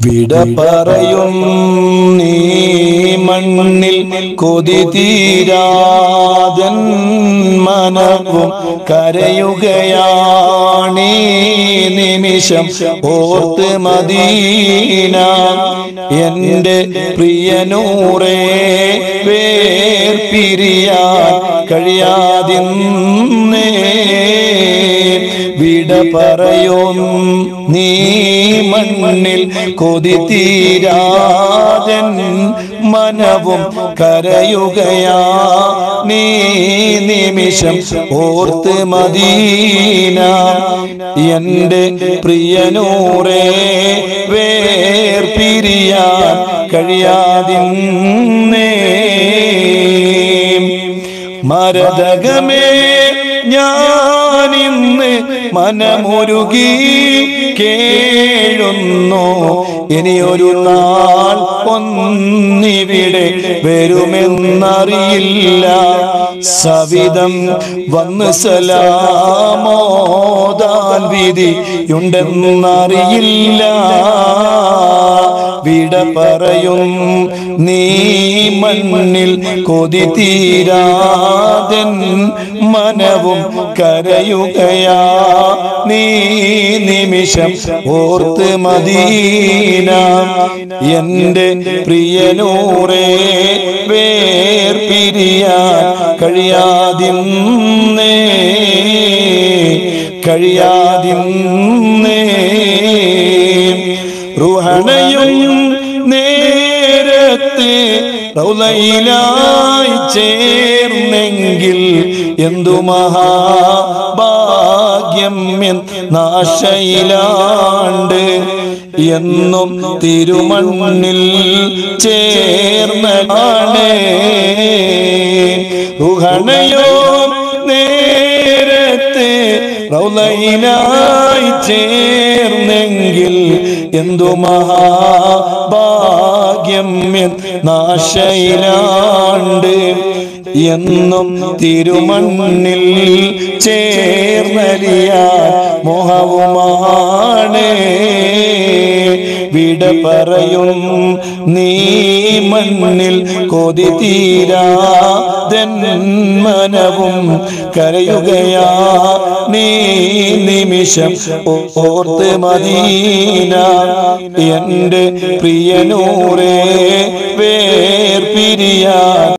വിട പറയും നീ മണ്ണിൽ കൊതി തീരാതൻ മനവും കരയുകയാണീ നിമിഷം ഓർത്ത് മദീന എന്റെ പ്രിയനൂറേ വേർപിരിയാൻ കഴിയാതിന്നേ വിട പറയും നീ മണ്ണിൽ കൊതി തീരാതൻ മനവും കരയുകയാ നീ നിമിഷം ഓർത്ത് മദീന എന്റെ പ്രിയനൂറേ വേർപിരിയാൻ കഴിയാതിന്നേ മരതകമേ ഞാനിന്ന് മനമുരുകി കേഴുന്നു ഇനിയൊരു നാൾ ഒന്നിവിടെ വരുമെന്നറിയില്ല സവിധം വന്ന് സലാമോദാൻ വിധിയുണ്ടെന്നറിയില്ല വിട പറയും നീ മണ്ണിൽ കൊതി തീരാതൻ മനവും കരയുകയാ നീ നിമിഷം ഓർത്ത് മദീന എന്റെ പ്രിയനൂറേ വേർപിരിയാൻ കഴിയാതിന്നേ കഴിയാതിന്നേ റുഹണയും നേരത്തെ റൗലയിലായി ചേർന്നെങ്കിൽ എന്തു മഹാഭാഗ്യം നാശയിലാണ്ട് എന്നും തിരുമണ്ണിൽ ചേർന്നതാണ് റുഹണയോ നേരത്തെ റൗലയിലായി ചേർന്നെങ്കിൽ എന്തു മഹാഭാഗ്യം നാശയിലാണ്ട് എന്നും തിരുമണ്ണിൽ ചേർന്നലിയ മോഹവുമാണ് വിട പറയും നീ മണ്ണിൽ കൊതി തീരാതൻ മനവും കരയുകയാ നീ നിമിഷം ഓർത്ത് മദീന എന്റെ പ്രിയനൂറേ വേർപിരിയാ